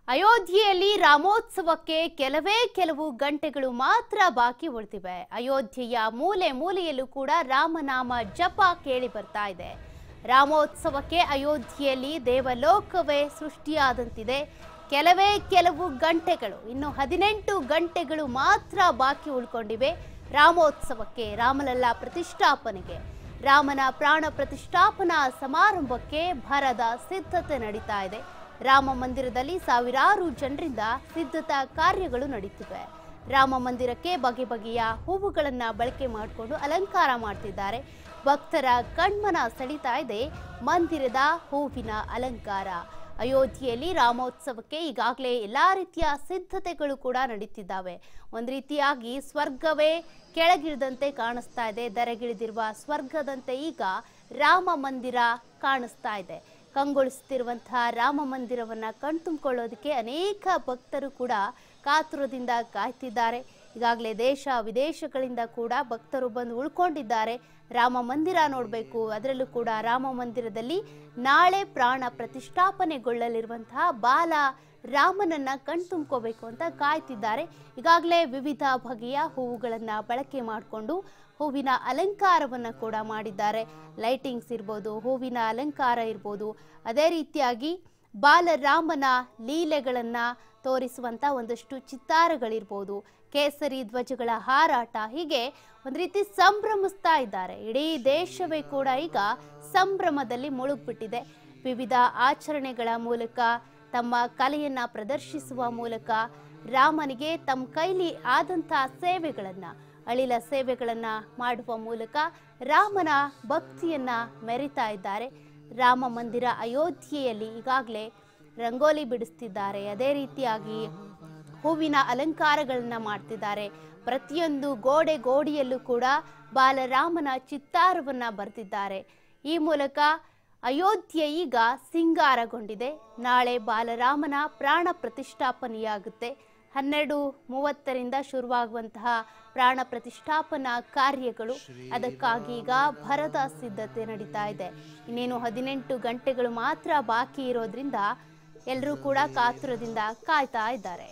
ಅಯೋಧ್ಯೆಯಲ್ಲಿ ರಾಮೋತ್ಸವಕ್ಕೆ ಕೆಲವೇ ಕೆಲವು ಗಂಟೆಗಳು ಮಾತ್ರ ಬಾಕಿ ಉಳಿದಿವೆ ಅಯೋಧ್ಯೆಯ ಮೂಲೆ ಮೂಲೆಯಲ್ಲೂ ಕೂಡ ರಾಮನಾಮ ಜಪ ಕೇಳಿ ಬರ್ತಾ ಇದೆ ರಾಮೋತ್ಸವಕ್ಕೆ ಅಯೋಧ್ಯೆಯಲ್ಲಿ ದೇವಲೋಕವೇ ಸೃಷ್ಟಿಯಾದಂತಿದೆ ಕೆಲವೇ ಕೆಲವು ಗಂಟೆಗಳು ಇನ್ನು ಹದಿನೆಂಟು ಗಂಟೆಗಳು ಮಾತ್ರ ಬಾಕಿ ಉಳ್ಕೊಂಡಿವೆ ರಾಮೋತ್ಸವಕ್ಕೆ ರಾಮಲಲ್ಲ ಪ್ರತಿಷ್ಠಾಪನೆಗೆ ರಾಮನ ಪ್ರಾಣ ಪ್ರತಿಷ್ಠಾಪನಾ ಸಮಾರಂಭಕ್ಕೆ ಭರದ ಸಿದ್ಧತೆ ನಡೀತಾ ಇದೆ ರಾಮ ಮಂದಿರದಲ್ಲಿ ಸಾವಿರಾರು ಜನರಿಂದ ಸಿದ್ಧತಾ ಕಾರ್ಯಗಳು ನಡೀತಿವೆ ರಾಮ ಮಂದಿರಕ್ಕೆ ಬಗೆ ಬಗೆಯ ಹೂವುಗಳನ್ನ ಬಳಕೆ ಮಾಡಿಕೊಂಡು ಅಲಂಕಾರ ಮಾಡ್ತಿದ್ದಾರೆ ಭಕ್ತರ ಕಣ್ಮನ ಸೆಳೀತಾ ಇದೆ ಮಂದಿರದ ಹೂವಿನ ಅಲಂಕಾರ ಅಯೋಧ್ಯೆಯಲ್ಲಿ ರಾಮೋತ್ಸವಕ್ಕೆ ಈಗಾಗಲೇ ಎಲ್ಲಾ ರೀತಿಯ ಸಿದ್ಧತೆಗಳು ಕೂಡ ನಡೀತಿದ್ದಾವೆ ಒಂದು ರೀತಿಯಾಗಿ ಸ್ವರ್ಗವೇ ಕೆಳಗಿಳಿದಂತೆ ಕಾಣಿಸ್ತಾ ಇದೆ ದರೆಗಿಳಿದಿರುವ ಸ್ವರ್ಗದಂತೆ ಈಗ ರಾಮ ಮಂದಿರ ಕಾಣಿಸ್ತಾ ಇದೆ ಕಂಗೊಳಿಸುತ್ತಿರುವಂತಹ ರಾಮ ಮಂದಿರವನ್ನ ಕಣ್ತುಂಬಿಕೊಳ್ಳೋದಕ್ಕೆ ಅನೇಕ ಭಕ್ತರು ಕೂಡ ಕಾತುರದಿಂದ ಕಾಯ್ತಿದ್ದಾರೆ ಈಗಾಗಲೇ ದೇಶ ವಿದೇಶಗಳಿಂದ ಕೂಡ ಭಕ್ತರು ಬಂದು ಉಳ್ಕೊಂಡಿದ್ದಾರೆ ರಾಮ ಮಂದಿರ ನೋಡಬೇಕು ಅದರಲ್ಲೂ ಕೂಡ ರಾಮ ಮಂದಿರದಲ್ಲಿ ನಾಳೆ ಪ್ರಾಣ ಪ್ರತಿಷ್ಠಾಪನೆಗೊಳ್ಳಲಿರುವಂತಹ ಬಾಲ ರಾಮನನ್ನ ಕಣ್ತುಂಬ್ಕೋಬೇಕು ಅಂತ ಕಾಯ್ತಿದ್ದಾರೆ ಈಗಾಗಲೇ ವಿವಿಧ ಬಗೆಯ ಹೂವುಗಳನ್ನ ಬಳಕೆ ಮಾಡಿಕೊಂಡು ಹೂವಿನ ಅಲಂಕಾರವನ್ನ ಕೂಡ ಮಾಡಿದ್ದಾರೆ ಲೈಟಿಂಗ್ಸ್ ಇರ್ಬೋದು ಹೂವಿನ ಅಲಂಕಾರ ಇರ್ಬೋದು ಅದೇ ರೀತಿಯಾಗಿ ಬಾಲರಾಮನ ಲೀಲೆಗಳನ್ನ ತೋರಿಸುವಂತ ಒಂದಷ್ಟು ಚಿತ್ತಾರಗಳಿರ್ಬೋದು ಕೇಸರಿ ಧ್ವಜಗಳ ಹಾರಾಟ ಹೀಗೆ ಒಂದು ರೀತಿ ಸಂಭ್ರಮಿಸ್ತಾ ಇದ್ದಾರೆ ಇಡೀ ದೇಶವೇ ಕೂಡ ಈಗ ಸಂಭ್ರಮದಲ್ಲಿ ಮುಳುಗ್ಬಿಟ್ಟಿದೆ ವಿವಿಧ ಆಚರಣೆಗಳ ಮೂಲಕ ತಮ್ಮ ಕಲೆಯನ್ನ ಪ್ರದರ್ಶಿಸುವ ಮೂಲಕ ರಾಮನಿಗೆ ತಮ್ಮ ಕೈಲಿ ಆದಂಥ ಸೇವೆಗಳನ್ನ ಅಳಿಲ ಸೇವೆಗಳನ್ನ ಮಾಡುವ ಮೂಲಕ ರಾಮನ ಭಕ್ತಿಯನ್ನ ಮೆರಿತಾ ಇದ್ದಾರೆ ರಾಮ ಮಂದಿರ ಅಯೋಧ್ಯೆಯಲ್ಲಿ ಈಗಾಗಲೇ ರಂಗೋಲಿ ಬಿಡಿಸ್ತಿದ್ದಾರೆ ಅದೇ ರೀತಿಯಾಗಿ ಹೂವಿನ ಅಲಂಕಾರಗಳನ್ನ ಮಾಡ್ತಿದ್ದಾರೆ ಪ್ರತಿಯೊಂದು ಗೋಡೆ ಗೋಡಿಯಲ್ಲೂ ಕೂಡ ಬಾಲರಾಮನ ಚಿತ್ತಾರವನ್ನ ಬರೆದಿದ್ದಾರೆ ಈ ಮೂಲಕ ಅಯೋಧ್ಯೆ ಈಗ ಸಿಂಗಾರಗೊಂಡಿದೆ ನಾಳೆ ಬಾಲರಾಮನ ಪ್ರಾಣ ಪ್ರತಿಷ್ಠಾಪನೆಯಾಗುತ್ತೆ ಹನ್ನೆರಡು ಮೂವತ್ತರಿಂದ ಶುರುವಾಗುವಂತಹ ಪ್ರಾಣ ಪ್ರತಿಷ್ಠಾಪನಾ ಕಾರ್ಯಗಳು ಅದಕ್ಕಾಗಿ ಈಗ ಭರದ ಸಿದ್ಧತೆ ನಡೀತಾ ಇದೆ ಇನ್ನೇನು ಹದಿನೆಂಟು ಗಂಟೆಗಳು ಮಾತ್ರ ಬಾಕಿ ಇರೋದ್ರಿಂದ ಎಲ್ಲರೂ ಕೂಡ ಕಾತುರದಿಂದ ಕಾಯ್ತಾ ಇದ್ದಾರೆ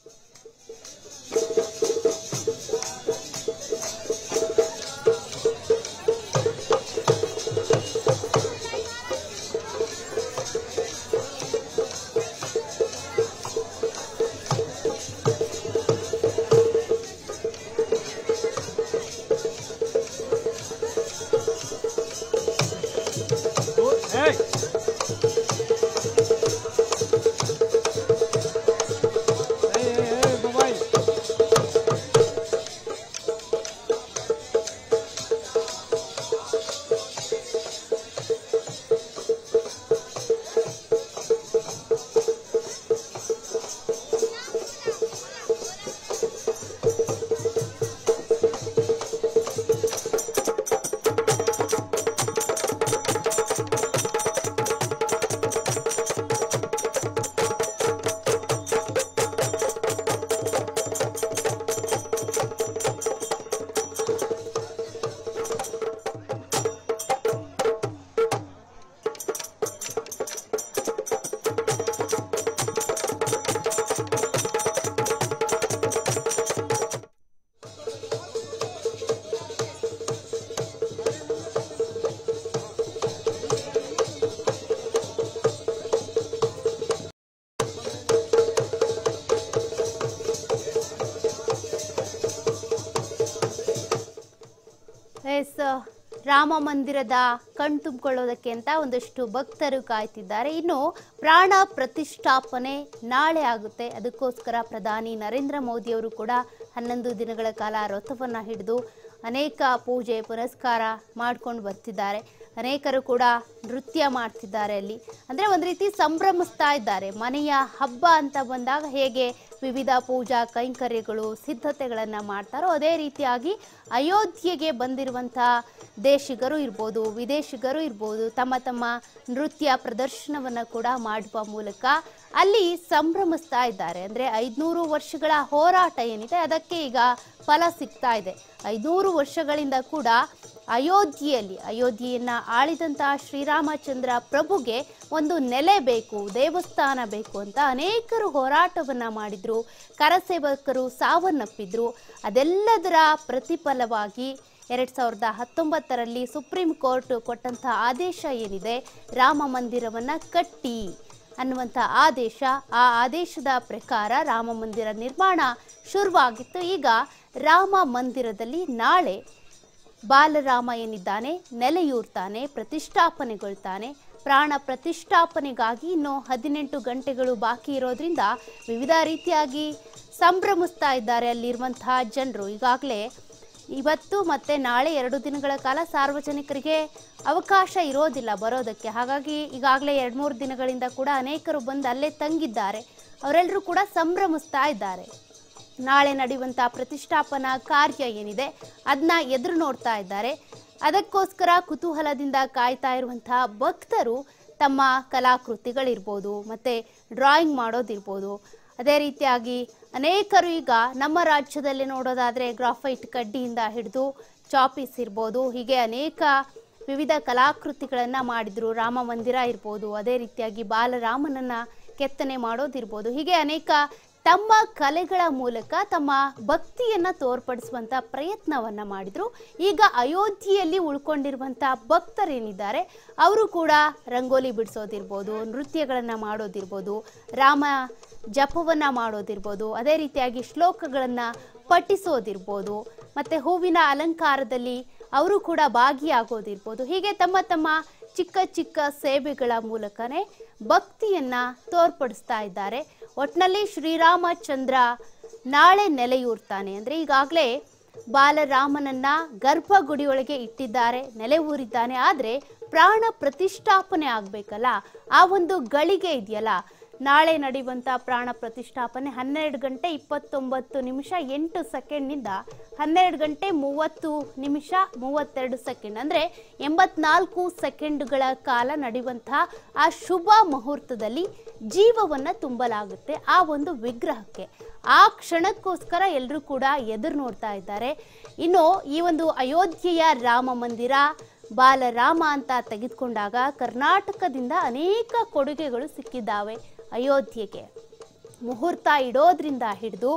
Hey! Hey, hey, hey, bye-bye. ಎಸ್ ರಾಮ ಮಂದಿರದ ಕಣ್ ತುಂಬಿಕೊಳ್ಳೋದಕ್ಕೆ ಅಂತ ಒಂದಷ್ಟು ಭಕ್ತರು ಕಾಯ್ತಿದ್ದಾರೆ ಇನ್ನು ಪ್ರಾಣ ಪ್ರತಿಷ್ಠಾಪನೆ ನಾಳೆ ಆಗುತ್ತೆ ಅದಕ್ಕೋಸ್ಕರ ಪ್ರಧಾನಿ ನರೇಂದ್ರ ಮೋದಿಯವರು ಕೂಡ ಹನ್ನೊಂದು ದಿನಗಳ ಕಾಲ ರಥವನ್ನು ಹಿಡಿದು ಅನೇಕ ಪೂಜೆ ಪುನಸ್ಕಾರ ಮಾಡ್ಕೊಂಡು ಬರ್ತಿದ್ದಾರೆ ಅನೇಕರು ಕೂಡ ನೃತ್ಯ ಮಾಡ್ತಿದ್ದಾರೆ ಅಲ್ಲಿ ಅಂದರೆ ಒಂದು ರೀತಿ ಸಂಭ್ರಮಿಸ್ತಾ ಇದ್ದಾರೆ ಮನೆಯ ಹಬ್ಬ ಅಂತ ಬಂದಾಗ ಹೇಗೆ ವಿವಿಧ ಪೂಜಾ ಕೈಂಕರ್ಯಗಳು ಸಿದ್ಧತೆಗಳನ್ನು ಮಾಡ್ತಾರೋ ಅದೇ ರೀತಿಯಾಗಿ ಅಯೋಧ್ಯೆಗೆ ಬಂದಿರುವಂಥ ದೇಶಿಗರು ಇರ್ಬೋದು ವಿದೇಶಿಗರು ಇರ್ಬೋದು ತಮ್ಮ ತಮ್ಮ ನೃತ್ಯ ಪ್ರದರ್ಶನವನ್ನು ಕೂಡ ಮಾಡುವ ಮೂಲಕ ಅಲ್ಲಿ ಸಂಭ್ರಮಿಸ್ತಾ ಇದ್ದಾರೆ ಅಂದರೆ ಐದುನೂರು ವರ್ಷಗಳ ಹೋರಾಟ ಏನಿದೆ ಅದಕ್ಕೆ ಈಗ ಫಲ ಸಿಗ್ತಾ ಇದೆ ಐನೂರು ವರ್ಷಗಳಿಂದ ಕೂಡ ಅಯೋಧ್ಯೆಯಲ್ಲಿ ಅಯೋಧ್ಯೆಯನ್ನ ಆಳಿದಂತಹ ಶ್ರೀರಾಮಚಂದ್ರ ಪ್ರಭುಗೆ ಒಂದು ನೆಲೆ ಬೇಕು ದೇವಸ್ಥಾನ ಬೇಕು ಅಂತ ಅನೇಕರು ಹೋರಾಟವನ್ನ ಮಾಡಿದ್ರು ಕರಸೇವಕರು ಸಾವನ್ನಪ್ಪಿದ್ರು ಅದೆಲ್ಲದರ ಪ್ರತಿಫಲವಾಗಿ ಎರಡ್ ಸಾವಿರದ ಹತ್ತೊಂಬತ್ತರಲ್ಲಿ ಸುಪ್ರೀಂ ಕೋರ್ಟ್ ಕೊಟ್ಟಂತಹ ಆದೇಶ ಏನಿದೆ ರಾಮ ಮಂದಿರವನ್ನ ಕಟ್ಟಿ ಅನ್ನುವಂಥ ಆದೇಶ ಆ ಆದೇಶದ ಪ್ರಕಾರ ರಾಮ ಮಂದಿರ ನಿರ್ಮಾಣ ಶುರುವಾಗಿತ್ತು ಈಗ ರಾಮ ಮಂದಿರದಲ್ಲಿ ನಾಳೆ ಬಾಲರಾಮ ಏನಿದ್ದಾನೆ ನೆಲೆಯೂರ್ತಾನೆ ಪ್ರತಿಷ್ಠಾಪನೆಗೊಳ್ತಾನೆ ಪ್ರಾಣ ಪ್ರತಿಷ್ಠಾಪನೆಗಾಗಿ ಇನ್ನು ಹದಿನೆಂಟು ಗಂಟೆಗಳು ಬಾಕಿ ಇರೋದ್ರಿಂದ ವಿವಿಧ ರೀತಿಯಾಗಿ ಸಂಭ್ರಮಿಸ್ತಾ ಇದ್ದಾರೆ ಅಲ್ಲಿರುವಂತಹ ಜನರು ಈಗಾಗಲೇ ಇವತ್ತು ಮತ್ತೆ ನಾಳೆ ಎರಡು ದಿನಗಳ ಕಾಲ ಸಾರ್ವಜನಿಕರಿಗೆ ಅವಕಾಶ ಇರೋದಿಲ್ಲ ಬರೋದಕ್ಕೆ ಹಾಗಾಗಿ ಈಗಾಗಲೇ ಎರಡು ಮೂರು ದಿನಗಳಿಂದ ಕೂಡ ಅನೇಕರು ಬಂದು ಅಲ್ಲೇ ತಂಗಿದ್ದಾರೆ ಅವರೆಲ್ಲರೂ ಕೂಡ ಸಂಭ್ರಮಿಸ್ತಾ ಇದ್ದಾರೆ ನಾಳೆ ನಡೆಯುವಂಥ ಪ್ರತಿಷ್ಠಾಪನಾ ಕಾರ್ಯ ಏನಿದೆ ಅದನ್ನ ಎದುರು ನೋಡ್ತಾ ಇದ್ದಾರೆ ಅದಕ್ಕೋಸ್ಕರ ಕುತೂಹಲದಿಂದ ಕಾಯ್ತಾ ಇರುವಂತಹ ಭಕ್ತರು ತಮ್ಮ ಕಲಾಕೃತಿಗಳಿರ್ಬೋದು ಮತ್ತು ಡ್ರಾಯಿಂಗ್ ಮಾಡೋದಿರ್ಬೋದು ಅದೇ ರೀತಿಯಾಗಿ ಅನೇಕರು ಈಗ ನಮ್ಮ ರಾಜ್ಯದಲ್ಲಿ ನೋಡೋದಾದರೆ ಗ್ರಾಫೈಟ್ ಕಡ್ಡಿಯಿಂದ ಹಿಡಿದು ಚಾಪೀಸ್ ಇರ್ಬೋದು ಹೀಗೆ ಅನೇಕ ವಿವಿಧ ಕಲಾಕೃತಿಗಳನ್ನು ಮಾಡಿದ್ರು ರಾಮ ಮಂದಿರ ಇರ್ಬೋದು ಅದೇ ರೀತಿಯಾಗಿ ಬಾಲರಾಮನನ್ನ ಕೆತ್ತನೆ ಮಾಡೋದಿರ್ಬೋದು ಹೀಗೆ ಅನೇಕ ತಮ್ಮ ಕಲೆಗಳ ಮೂಲಕ ತಮ್ಮ ಭಕ್ತಿಯನ್ನ ತೋರ್ಪಡಿಸುವಂತ ಪ್ರಯತ್ನವನ್ನ ಮಾಡಿದ್ರು ಈಗ ಅಯೋಧ್ಯೆಯಲ್ಲಿ ಉಳ್ಕೊಂಡಿರುವಂತ ಭಕ್ತರೇನಿದ್ದಾರೆ ಅವರು ಕೂಡ ರಂಗೋಲಿ ಬಿಡಿಸೋದಿರ್ಬೋದು ನೃತ್ಯಗಳನ್ನ ಮಾಡೋದಿರ್ಬೋದು ರಾಮ ಜಪವನ್ನ ಮಾಡೋದಿರ್ಬೋದು ಅದೇ ರೀತಿಯಾಗಿ ಶ್ಲೋಕಗಳನ್ನ ಪಠಿಸೋದಿರ್ಬೋದು ಮತ್ತೆ ಹೂವಿನ ಅಲಂಕಾರದಲ್ಲಿ ಅವರು ಕೂಡ ಭಾಗಿಯಾಗೋದಿರ್ಬೋದು ಹೀಗೆ ತಮ್ಮ ತಮ್ಮ ಚಿಕ್ಕ ಚಿಕ್ಕ ಸೇವೆಗಳ ಮೂಲಕನೇ ಭಕ್ತಿಯನ್ನ ತೋರ್ಪಡಿಸ್ತಾ ಇದ್ದಾರೆ ಒಟ್ನಲ್ಲಿ ಶ್ರೀರಾಮಚಂದ್ರ ನಾಳೆ ನೆಲೆಯೂರ್ತಾನೆ ಅಂದ್ರೆ ಈಗಾಗಲೇ ಬಾಲರಾಮನನ್ನ ಗರ್ಭಗುಡಿಯೊಳಗೆ ಇಟ್ಟಿದ್ದಾರೆ ನೆಲೆ ಊರಿದ್ದಾನೆ ಆದ್ರೆ ಪ್ರಾಣ ಪ್ರತಿಷ್ಠಾಪನೆ ಆಗ್ಬೇಕಲ್ಲ ಆ ಒಂದು ಗಳಿಗೆ ಇದೆಯಲ್ಲ ನಾಳೆ ನಡೆಯುವಂಥ ಪ್ರಾಣ ಪ್ರತಿಷ್ಠಾಪನೆ ಹನ್ನೆರಡು ಗಂಟೆ ಇಪ್ಪತ್ತೊಂಬತ್ತು ನಿಮಿಷ ಎಂಟು ಸೆಕೆಂಡ್ನಿಂದ ಹನ್ನೆರಡು ಗಂಟೆ ಮೂವತ್ತು ನಿಮಿಷ ಮೂವತ್ತೆರಡು ಸೆಕೆಂಡ್ ಅಂದರೆ ಎಂಬತ್ನಾಲ್ಕು ಸೆಕೆಂಡುಗಳ ಕಾಲ ನಡೆಯುವಂತಹ ಆ ಶುಭ ಮುಹೂರ್ತದಲ್ಲಿ ಜೀವವನ್ನು ತುಂಬಲಾಗುತ್ತೆ ಆ ಒಂದು ವಿಗ್ರಹಕ್ಕೆ ಆ ಕ್ಷಣಕ್ಕೋಸ್ಕರ ಎಲ್ಲರೂ ಕೂಡ ಎದುರು ನೋಡ್ತಾ ಇದ್ದಾರೆ ಇನ್ನು ಈ ಒಂದು ಅಯೋಧ್ಯೆಯ ರಾಮ ಮಂದಿರ ಬಾಲರಾಮ ಅಂತ ತೆಗೆದುಕೊಂಡಾಗ ಕರ್ನಾಟಕದಿಂದ ಅನೇಕ ಕೊಡುಗೆಗಳು ಸಿಕ್ಕಿದ್ದಾವೆ ಅಯೋಧ್ಯೆಗೆ ಮುಹೂರ್ತ ಇಡೋದ್ರಿಂದ ಹಿಡಿದು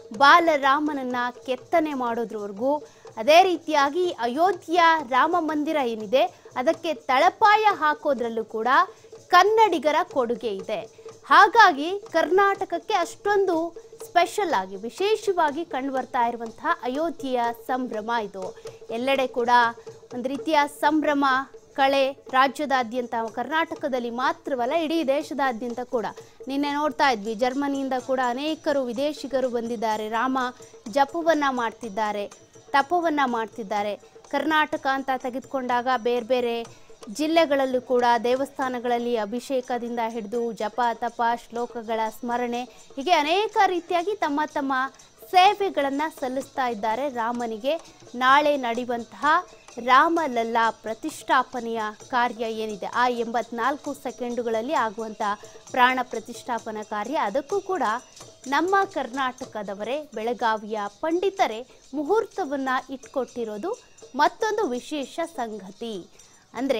ಬಾಲರಾಮನನ್ನ ಕೆತ್ತನೆ ಮಾಡೋದ್ರವರೆಗೂ ಅದೇ ರೀತಿಯಾಗಿ ಅಯೋಧ್ಯೆಯ ರಾಮ ಮಂದಿರ ಏನಿದೆ ಅದಕ್ಕೆ ತಳಪಾಯ ಹಾಕೋದ್ರಲ್ಲೂ ಕೂಡ ಕನ್ನಡಿಗರ ಕೊಡುಗೆ ಇದೆ ಹಾಗಾಗಿ ಕರ್ನಾಟಕಕ್ಕೆ ಅಷ್ಟೊಂದು ಸ್ಪೆಷಲ್ ಆಗಿ ವಿಶೇಷವಾಗಿ ಕಂಡುಬರ್ತಾ ಇರುವಂತಹ ಅಯೋಧ್ಯೆಯ ಸಂಭ್ರಮ ಇದು ಎಲ್ಲೆಡೆ ಕೂಡ ಒಂದು ರೀತಿಯ ಸಂಭ್ರಮ ಕಳೆ ರಾಜ್ಯದಾದ್ಯಂತ ಕರ್ನಾಟಕದಲ್ಲಿ ಮಾತ್ರವಲ್ಲ ಇಡೀ ದೇಶದಾದ್ಯಂತ ಕೂಡ ನಿನ್ನೆ ನೋಡ್ತಾ ಇದ್ವಿ ಜರ್ಮನಿಯಿಂದ ಕೂಡ ಅನೇಕರು ವಿದೇಶಿಗರು ಬಂದಿದ್ದಾರೆ ರಾಮ ಜಪವನ್ನ ಮಾಡ್ತಿದ್ದಾರೆ ತಪವನ್ನ ಮಾಡ್ತಿದ್ದಾರೆ ಕರ್ನಾಟಕ ಅಂತ ತೆಗೆದುಕೊಂಡಾಗ ಬೇರೆ ಬೇರೆ ಜಿಲ್ಲೆಗಳಲ್ಲೂ ಕೂಡ ದೇವಸ್ಥಾನಗಳಲ್ಲಿ ಅಭಿಷೇಕದಿಂದ ಹಿಡಿದು ಜಪ ತಪ ಶ್ಲೋಕಗಳ ಸ್ಮರಣೆ ಹೀಗೆ ಅನೇಕ ರೀತಿಯಾಗಿ ತಮ್ಮ ತಮ್ಮ ಸೇವೆಗಳನ್ನು ಸಲ್ಲಿಸ್ತಾ ಇದ್ದಾರೆ ರಾಮನಿಗೆ ನಾಳೆ ನಡೆಯುವಂತಹ ರಾಮಲಲ್ಲಾ ಪ್ರತಿಷ್ಠಾಪನೆಯ ಕಾರ್ಯ ಏನಿದೆ ಆ ಎಂಬತ್ನಾಲ್ಕು ಸೆಕೆಂಡುಗಳಲ್ಲಿ ಆಗುವಂಥ ಪ್ರಾಣ ಪ್ರತಿಷ್ಠಾಪನಾ ಕಾರ್ಯ ಅದಕ್ಕೂ ಕೂಡ ನಮ್ಮ ಕರ್ನಾಟಕದವರೇ ಬೆಳಗಾವಿಯ ಪಂಡಿತರೇ ಮುಹೂರ್ತವನ್ನು ಇಟ್ಕೊಟ್ಟಿರೋದು ಮತ್ತೊಂದು ವಿಶೇಷ ಸಂಗತಿ ಅಂದರೆ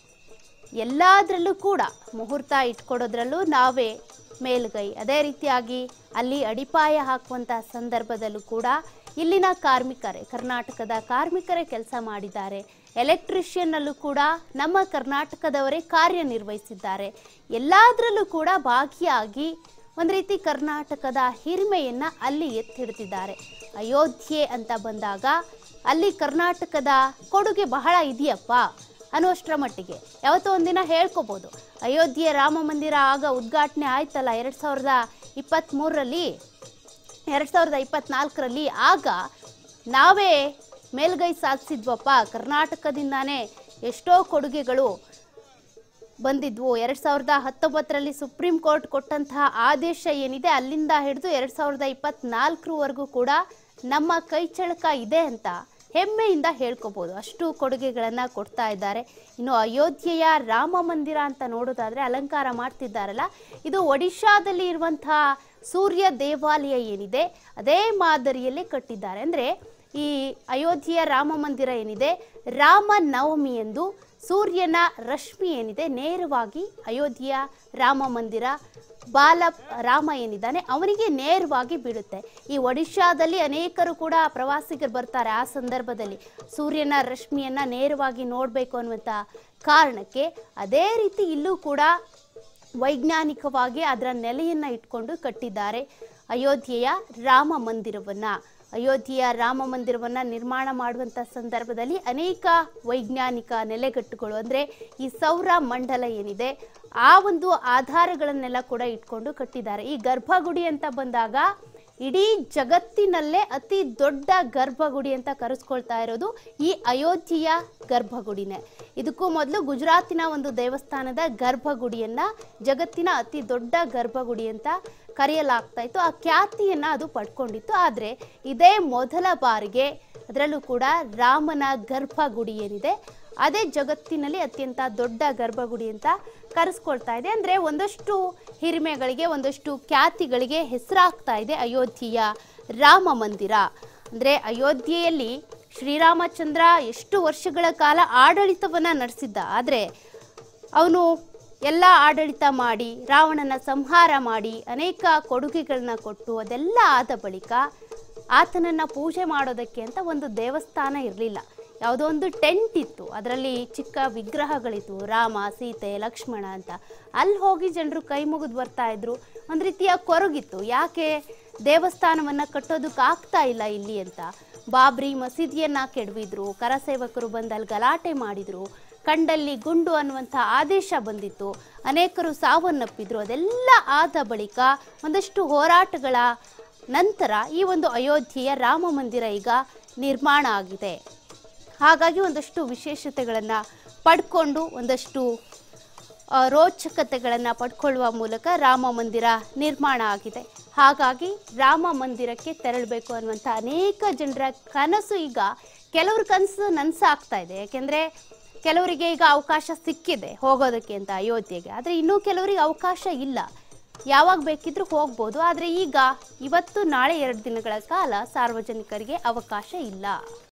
ಎಲ್ಲದರಲ್ಲೂ ಕೂಡ ಮುಹೂರ್ತ ಇಟ್ಕೊಡೋದ್ರಲ್ಲೂ ನಾವೇ ಮೇಲ್ಗೈ ಅದೇ ರೀತಿಯಾಗಿ ಅಲ್ಲಿ ಅಡಿಪಾಯ ಹಾಕುವಂಥ ಸಂದರ್ಭದಲ್ಲೂ ಕೂಡ ಇಲ್ಲಿನ ಕಾರ್ಮಿಕರೇ ಕರ್ನಾಟಕದ ಕಾರ್ಮಿಕರೇ ಕೆಲಸ ಮಾಡಿದ್ದಾರೆ ಎಲೆಕ್ಟ್ರಿಷಿಯನ್ನಲ್ಲೂ ಕೂಡ ನಮ್ಮ ಕರ್ನಾಟಕದವರೇ ಕಾರ್ಯನಿರ್ವಹಿಸಿದ್ದಾರೆ ಎಲ್ಲದರಲ್ಲೂ ಕೂಡ ಭಾಗಿಯಾಗಿ ಒಂದು ರೀತಿ ಕರ್ನಾಟಕದ ಹಿರಿಮೆಯನ್ನು ಅಲ್ಲಿ ಎತ್ತಿಡ್ತಿದ್ದಾರೆ ಅಯೋಧ್ಯೆ ಅಂತ ಬಂದಾಗ ಅಲ್ಲಿ ಕರ್ನಾಟಕದ ಕೊಡುಗೆ ಬಹಳ ಇದೆಯಪ್ಪ ಅನ್ನುವಷ್ಟರ ಮಟ್ಟಿಗೆ ಯಾವತ್ತೋ ಒಂದಿನ ಹೇಳ್ಕೊಬೋದು ಅಯೋಧ್ಯೆ ರಾಮ ಮಂದಿರ ಆಗ ಉದ್ಘಾಟನೆ ಆಯ್ತಲ್ಲ ಎರಡು ಸಾವಿರದ ಇಪ್ಪತ್ತ್ಮೂರರಲ್ಲಿ ಎರಡು ಸಾವಿರದ ಇಪ್ಪತ್ನಾಲ್ಕರಲ್ಲಿ ಆಗ ನಾವೇ ಮೇಲ್ಗೈ ಸಾಧಿಸಿದ್ವಪ್ಪ ಕರ್ನಾಟಕದಿಂದಾನೇ ಎಷ್ಟೋ ಕೊಡುಗೆಗಳು ಬಂದಿದ್ವು ಎರಡು ಸಾವಿರದ ಹತ್ತೊಂಬತ್ತರಲ್ಲಿ ಸುಪ್ರೀಂ ಕೋರ್ಟ್ ಕೊಟ್ಟಂತಹ ಆದೇಶ ಏನಿದೆ ಅಲ್ಲಿಂದ ಹಿಡಿದು ಎರಡು ಸಾವಿರದ ಇಪ್ಪತ್ನಾಲ್ಕರವರೆಗೂ ಕೂಡ ನಮ್ಮ ಕೈ ಚಳಕ ಇದೆ ಅಂತ ಹೆಮ್ಮೆಯಿಂದ ಹೇಳ್ಕೊಬೋದು ಅಷ್ಟು ಕೊಡುಗೆಗಳನ್ನು ಕೊಡ್ತಾ ಇದ್ದಾರೆ ಇನ್ನು ಅಯೋಧ್ಯೆಯ ರಾಮ ಮಂದಿರ ಅಂತ ನೋಡೋದಾದ್ರೆ ಅಲಂಕಾರ ಮಾಡ್ತಿದ್ದಾರಲ್ಲ ಇದು ಒಡಿಶಾದಲ್ಲಿ ಇರುವಂತಹ ಸೂರ್ಯ ದೇವಾಲಯ ಏನಿದೆ ಅದೇ ಮಾದರಿಯಲ್ಲೇ ಕಟ್ಟಿದ್ದಾರೆ ಅಂದರೆ ಈ ಅಯೋಧ್ಯೆಯ ರಾಮ ಮಂದಿರ ಏನಿದೆ ರಾಮ ನವಮಿಯಂದು ಸೂರ್ಯನ ರಶ್ಮಿ ಏನಿದೆ ನೇರವಾಗಿ ಅಯೋಧ್ಯೆಯ ರಾಮ ಮಂದಿರ ಬಾಲ ರಾಮ ಏನಿದ್ದಾನೆ ಅವನಿಗೆ ನೇರವಾಗಿ ಬೀಳುತ್ತೆ ಈ ಒಡಿಶಾದಲ್ಲಿ ಅನೇಕರು ಕೂಡ ಪ್ರವಾಸಿಗರು ಬರ್ತಾರೆ ಆ ಸಂದರ್ಭದಲ್ಲಿ ಸೂರ್ಯನ ರಶ್ಮಿಯನ್ನ ನೇರವಾಗಿ ನೋಡಬೇಕು ಅನ್ನುವಂಥ ಕಾರಣಕ್ಕೆ ಅದೇ ರೀತಿ ಇಲ್ಲೂ ಕೂಡ ವೈಜ್ಞಾನಿಕವಾಗಿ ಅದರ ನೆಲೆಯನ್ನು ಇಟ್ಕೊಂಡು ಕಟ್ಟಿದ್ದಾರೆ ಅಯೋಧ್ಯೆಯ ರಾಮ ಮಂದಿರವನ್ನು ಅಯೋಧ್ಯೆಯ ರಾಮ ಮಂದಿರವನ್ನು ನಿರ್ಮಾಣ ಮಾಡುವಂಥ ಸಂದರ್ಭದಲ್ಲಿ ಅನೇಕ ವೈಜ್ಞಾನಿಕ ನೆಲೆಗಟ್ಟುಗಳು ಅಂದರೆ ಈ ಸೌರ ಮಂಡಲ ಏನಿದೆ ಆ ಒಂದು ಆಧಾರಗಳನ್ನೆಲ್ಲ ಕೂಡ ಇಟ್ಕೊಂಡು ಕಟ್ಟಿದ್ದಾರೆ ಈ ಗರ್ಭಗುಡಿ ಅಂತ ಬಂದಾಗ ಇಡೀ ಜಗತ್ತಿನಲ್ಲೇ ಅತಿ ದೊಡ್ಡ ಗರ್ಭಗುಡಿ ಅಂತ ಕರೆಸ್ಕೊಳ್ತಾ ಇರೋದು ಈ ಅಯೋಧ್ಯೆಯ ಗರ್ಭಗುಡಿನೇ ಇದಕ್ಕೂ ಮೊದಲು ಗುಜರಾತಿನ ಒಂದು ದೇವಸ್ಥಾನದ ಗರ್ಭಗುಡಿಯನ್ನ ಜಗತ್ತಿನ ಅತಿ ದೊಡ್ಡ ಗರ್ಭಗುಡಿ ಅಂತ ಕರೆಯಲಾಗ್ತಾ ಇತ್ತು ಆ ಖ್ಯಾತಿಯನ್ನ ಅದು ಪಡ್ಕೊಂಡಿತ್ತು ಆದರೆ ಇದೇ ಮೊದಲ ಬಾರಿಗೆ ಅದರಲ್ಲೂ ಕೂಡ ರಾಮನ ಗರ್ಭಗುಡಿ ಏನಿದೆ ಅದೇ ಜಗತ್ತಿನಲ್ಲಿ ಅತ್ಯಂತ ದೊಡ್ಡ ಗರ್ಭಗುಡಿ ಅಂತ ಕರೆಸ್ಕೊಳ್ತಾ ಇದೆ ಅಂದರೆ ಒಂದಷ್ಟು ಹಿರಿಮೆಗಳಿಗೆ ಒಂದಷ್ಟು ಖ್ಯಾತಿಗಳಿಗೆ ಹೆಸರಾಗ್ತಾ ಇದೆ ಅಯೋಧ್ಯೆಯ ರಾಮ ಮಂದಿರ ಅಂದರೆ ಅಯೋಧ್ಯೆಯಲ್ಲಿ ಶ್ರೀರಾಮಚಂದ್ರ ಎಷ್ಟು ವರ್ಷಗಳ ಕಾಲ ಆಡಳಿತವನ್ನು ನಡೆಸಿದ್ದ ಆದರೆ ಅವನು ಎಲ್ಲ ಆಡಳಿತ ಮಾಡಿ ರಾವಣನ ಸಂಹಾರ ಮಾಡಿ ಅನೇಕ ಕೊಡುಗೆಗಳನ್ನ ಕೊಟ್ಟು ಅದೆಲ್ಲ ಆದ ಬಳಿಕ ಆತನನ್ನು ಪೂಜೆ ಮಾಡೋದಕ್ಕೆ ಅಂತ ಒಂದು ದೇವಸ್ಥಾನ ಇರಲಿಲ್ಲ ಯಾವುದೋ ಒಂದು ಟೆಂಟ್ ಇತ್ತು ಅದರಲ್ಲಿ ಚಿಕ್ಕ ವಿಗ್ರಹಗಳಿತ್ತು ರಾಮ ಸೀತೆ ಲಕ್ಷ್ಮಣ ಅಂತ ಅಲ್ಲಿ ಹೋಗಿ ಜನರು ಕೈ ಮುಗಿದು ಬರ್ತಾ ಇದ್ರು ಒಂದು ರೀತಿಯ ಕೊರಗಿತ್ತು ಯಾಕೆ ದೇವಸ್ಥಾನವನ್ನು ಕಟ್ಟೋದಕ್ಕೆ ಆಗ್ತಾ ಇಲ್ಲ ಇಲ್ಲಿ ಅಂತ ಬಾಬ್ರಿ ಮಸೀದಿಯನ್ನ ಕೆಡವಿದ್ರು ಕರಸೇವಕರು ಬಂದು ಅಲ್ಲಿ ಗಲಾಟೆ ಮಾಡಿದ್ರು ಕಂಡಲ್ಲಿ ಗುಂಡು ಅನ್ನುವಂಥ ಆದೇಶ ಬಂದಿತ್ತು ಅನೇಕರು ಸಾವನ್ನಪ್ಪಿದ್ರು ಅದೆಲ್ಲ ಆದ ಬಳಿಕ ಒಂದಷ್ಟು ಹೋರಾಟಗಳ ನಂತರ ಈ ಒಂದು ಅಯೋಧ್ಯೆಯ ರಾಮ ಮಂದಿರ ಈಗ ನಿರ್ಮಾಣ ಆಗಿದೆ ಹಾಗಾಗಿ ಒಂದಷ್ಟು ವಿಶೇಷತೆಗಳನ್ನು ಪಡ್ಕೊಂಡು ಒಂದಷ್ಟು ಆ, ರೋಚಕತೆಗಳನ್ನು ಪಡ್ಕೊಳ್ಳುವ ಮೂಲಕ ರಾಮ ಮಂದಿರ ನಿರ್ಮಾಣ ಆಗಿದೆ ಹಾಗಾಗಿ ರಾಮ ಮಂದಿರಕ್ಕೆ ತೆರಳಬೇಕು ಅನ್ನುವಂಥ ಅನೇಕ ಜನರ ಕನಸು ಈಗ ಕೆಲವ್ರ ಕನಸು ನನಸಾಗ್ತಾ ಇದೆ ಯಾಕೆಂದರೆ ಕೆಲವರಿಗೆ ಈಗ ಅವಕಾಶ ಸಿಕ್ಕಿದೆ ಹೋಗೋದಕ್ಕೆ ಅಂತ ಅಯೋಧ್ಯೆಗೆ ಆದರೆ ಇನ್ನೂ ಕೆಲವರಿಗೆ ಅವಕಾಶ ಇಲ್ಲ ಯಾವಾಗ ಬೇಕಿದ್ರೂ ಹೋಗ್ಬೋದು ಆದರೆ ಈಗ ಇವತ್ತು ನಾಳೆ ಎರಡು ದಿನಗಳ ಕಾಲ ಸಾರ್ವಜನಿಕರಿಗೆ ಅವಕಾಶ ಇಲ್ಲ